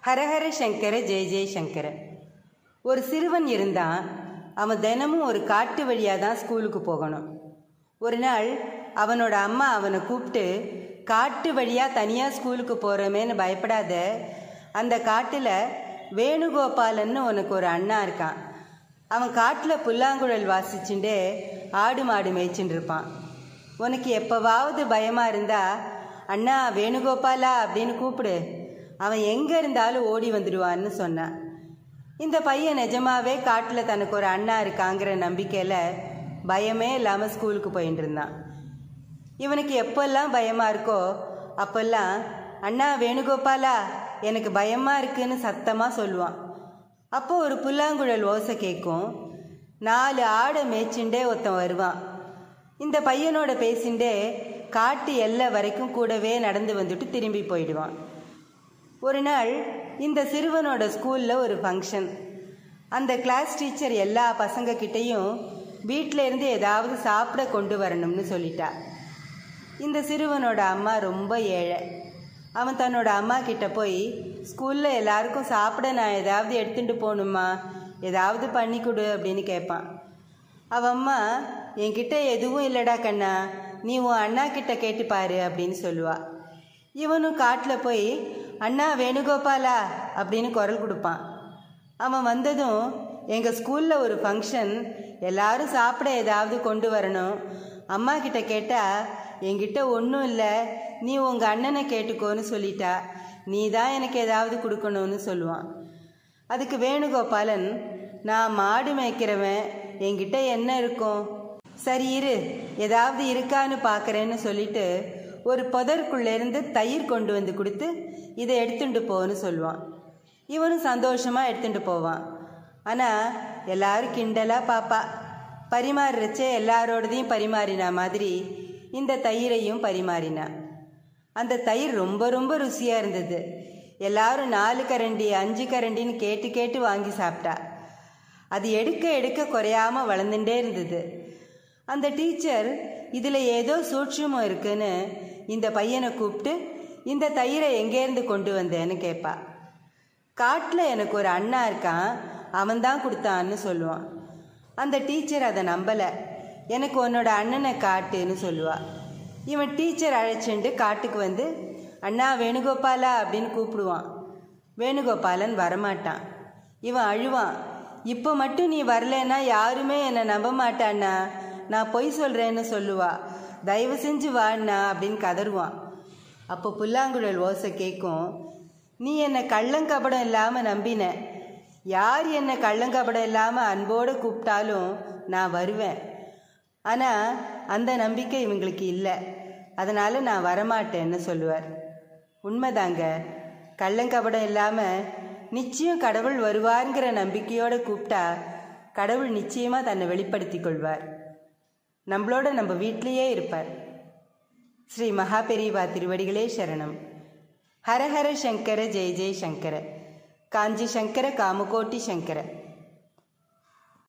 ஹரஹர சங்கர ஜெய ஜெய சங்கர ஒரு சிறுவன் இருந்தான் அவன் தினமும் ஒரு காட்டு வழியாக தான் ஸ்கூலுக்கு போகணும் ஒரு நாள் அவனோட அம்மா அவனை கூப்பிட்டு காட்டு வழியாக தனியாக ஸ்கூலுக்கு போகிறோமேன்னு பயப்படாத அந்த காட்டில் வேணுகோபாலன்னு உனக்கு ஒரு அண்ணா இருக்கான் அவன் காட்டில் புல்லாங்குழல் வாசிச்சுட்டே ஆடு மாடு மேய்ச்சின்னு இருப்பான் உனக்கு எப்போவாவது பயமாக இருந்தா அண்ணா வேணுகோபாலா அப்படின்னு கூப்பிடு அவன் எங்கே இருந்தாலும் ஓடி வந்துடுவான்னு சொன்னான் இந்த பையன் நிஜமாவே காட்டில் தனக்கு ஒரு அண்ணா இருக்காங்கிற நம்பிக்கையில் பயமே இல்லாமல் ஸ்கூலுக்கு போயிட்டு இருந்தான் இவனுக்கு எப்பெல்லாம் பயமாக இருக்கோ அப்பெல்லாம் அண்ணா வேணுகோபாலா எனக்கு பயமாக இருக்குன்னு சத்தமாக சொல்லுவான் அப்போ ஒரு புல்லாங்குழல் ஓசை கேட்கும் நாலு ஆடை மேய்ச்சிண்டே ஒருத்தன் வருவான் இந்த பையனோட பேசிண்டே காட்டு எல்லை வரைக்கும் கூடவே நடந்து வந்துட்டு திரும்பி போயிடுவான் ஒரு நாள் இந்த சிறுவனோட ஸ்கூலில் ஒரு ஃபங்க்ஷன் அந்த கிளாஸ் டீச்சர் எல்லா பசங்க கிட்டேயும் வீட்டில இருந்து ஏதாவது சாப்பிட கொண்டு வரணும்னு சொல்லிட்டா இந்த சிறுவனோட அம்மா ரொம்ப ஏழை அவன் தன்னோட அம்மா கிட்ட போய் ஸ்கூலில் எல்லாருக்கும் சாப்பிட நான் ஏதாவது எடுத்துட்டு போகணுமா ஏதாவது பண்ணி கொடு அப்படின்னு கேட்பான் அவ அம்மா என்கிட்ட எதுவும் இல்லடா கண்ணா நீ உன் அண்ணா கிட்ட கேட்டு பாரு அப்படின்னு சொல்லுவா இவனும் காட்டில் போய் அண்ணா வேணுகோபாலா அப்படின்னு குரல் கொடுப்பான் அவன் வந்ததும் எங்கள் ஸ்கூலில் ஒரு ஃபங்க்ஷன் எல்லாரும் சாப்பிட ஏதாவது கொண்டு வரணும் அம்மா கிட்ட கேட்டால் என்கிட்ட ஒன்றும் இல்லை நீ உங்கள் அண்ணனை கேட்டுக்கோன்னு சொல்லிட்டா நீ தான் எனக்கு ஏதாவது கொடுக்கணும்னு சொல்லுவான் அதுக்கு வேணுகோபாலன் நான் மாடு மேய்க்கிறவன் என்கிட்ட என்ன இருக்கும் சரி இரு ஏதாவது இருக்கான்னு பார்க்குறேன்னு சொல்லிட்டு ஒரு புதற்குள்ளேருந்து தயிர் கொண்டு வந்து கொடுத்து இதை எடுத்துட்டு போன்னு சொல்லுவான் இவனும் சந்தோஷமாக எடுத்துட்டு போவான் ஆனால் எல்லாரும் கிண்டலாக பாப்பா பரிமாறுறச்சே எல்லாரோடதையும் பரிமாறினா மாதிரி இந்த தயிரையும் பரிமாறினா அந்த தயிர் ரொம்ப ரொம்ப ருசியாக இருந்தது எல்லாரும் நாலு கரண்டி அஞ்சு கரண்டின்னு கேட்டு கேட்டு வாங்கி சாப்பிட்டா அது எடுக்க எடுக்க குறையாம வளர்ந்துட்டே இருந்தது அந்த டீச்சர் இதில் ஏதோ சூட்சுமம் இருக்குன்னு இந்த பையனை கூப்பிட்டு இந்த தயிரை எங்கேருந்து கொண்டு வந்தேன்னு கேட்பா காட்டில் எனக்கு ஒரு அண்ணா இருக்கான் அவன் தான் கொடுத்தான்னு சொல்லுவான் அந்த டீச்சர் அதை நம்பலை எனக்கு உன்னோட அண்ணனை காட்டுன்னு சொல்லுவா இவன் டீச்சர் அழைச்சிண்டு காட்டுக்கு வந்து அண்ணா வேணுகோபாலா அப்படின்னு கூப்பிடுவான் வேணுகோபாலன் வரமாட்டான் இவன் அழுவான் இப்போ மட்டும் நீ வரலன்னா யாருமே என்னை நம்ப மாட்டாண்ணா நான் பொய் சொல்கிறேன்னு சொல்லுவா தயவு செஞ்சு வாண்ணா அப்படின்னு கதறுவான் அப்போ புல்லாங்குழல் ஓசை கேட்கும் நீ என்னை கள்ளங்கபடம் இல்லாமல் நம்பின யார் என்னை கள்ளங்கபடம் இல்லாமல் அன்போடு கூப்பிட்டாலும் நான் வருவேன் ஆனால் அந்த நம்பிக்கை இவங்களுக்கு இல்லை அதனால் நான் வரமாட்டேன்னு சொல்லுவார் உண்மைதாங்க கள்ளங்கபடம் இல்லாமல் நிச்சயம் கடவுள் வருவாருங்கிற நம்பிக்கையோடு கூப்பிட்டா கடவுள் நிச்சயமாக தன்னை வெளிப்படுத்தி கொள்வார் நம்மளோட நம்ம வீட்டிலேயே இருப்பார் ஸ்ரீ மகாபெரிவா திருவடிகளே சரணம் ஹரஹர சங்கர ஜெய ஜெய சங்கர காஞ்சி சங்கர காமகோட்டி சங்கர